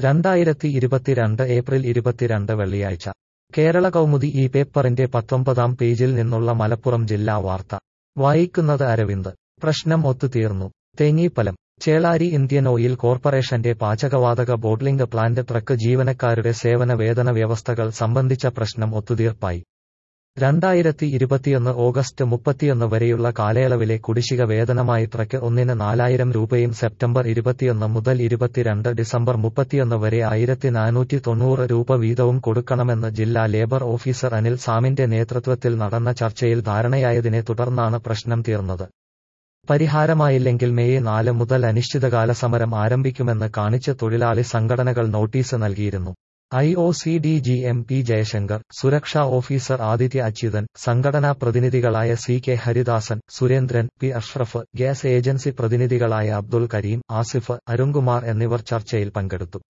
രണ്ടായിരത്തി ഇരുപത്തിരണ്ട് ഏപ്രിൽ ഇരുപത്തിരണ്ട് വെള്ളിയാഴ്ച കേരള കൗമുദി ഈ പേപ്പറിന്റെ പത്തൊമ്പതാം പേജിൽ നിന്നുള്ള മലപ്പുറം ജില്ലാ വാർത്ത വായിക്കുന്നത് അരവിന്ദ് പ്രശ്നം ഒത്തുതീർന്നു തേങ്ങീപ്പലം ചേളാരി ഇന്ത്യൻ ഓയിൽ കോർപ്പറേഷന്റെ പാചകവാതക ബോട്ട്ലിംഗ് പ്ലാന്റ് ട്രക്ക് ജീവനക്കാരുടെ സേവന വേതന വ്യവസ്ഥകൾ സംബന്ധിച്ച പ്രശ്നം ഒത്തുതീർപ്പായി രണ്ടായിരത്തി ഇരുപത്തിയൊന്ന് ഓഗസ്റ്റ് മുപ്പത്തിയൊന്ന് വരെയുള്ള കാലയളവിലെ കുടിശ്ശിക വേതനമായി ട്രക്ക് ഒന്നിന് നാലായിരം രൂപയും സെപ്റ്റംബർ ഇരുപത്തിയൊന്ന് മുതൽ ഇരുപത്തിരണ്ട് ഡിസംബർ മുപ്പത്തിയൊന്ന് വരെ ആയിരത്തി നാനൂറ്റി തൊണ്ണൂറ് രൂപ വീതവും കൊടുക്കണമെന്ന് ജില്ലാ ലേബർ ഓഫീസർ അനിൽ സാമിന്റെ നേതൃത്വത്തിൽ നടന്ന ചർച്ചയിൽ ധാരണയായതിനെ തുടർന്നാണ് പ്രശ്നം തീർന്നത് പരിഹാരമായില്ലെങ്കിൽ മെയ് നാല് മുതൽ അനിശ്ചിതകാല സമരം ആരംഭിക്കുമെന്ന് കാണിച്ച് തൊഴിലാളി സംഘടനകൾ നോട്ടീസ് നൽകിയിരുന്നു I O C D G M P Jayashankar സുരക്ഷാ ഓഫീസർ ആദിത്യ അച്യുതൻ സംഘടനാ പ്രതിനിധികളായ C K Haridasan Surendran P Ashraf gas agency പ്രതിനിധികളായ അബ്ദുൽ കരീം ആസിഫ് അരുൺകുമാർ എന്നിവർ ചർച്ചയിൽ പങ്കെടുത്തു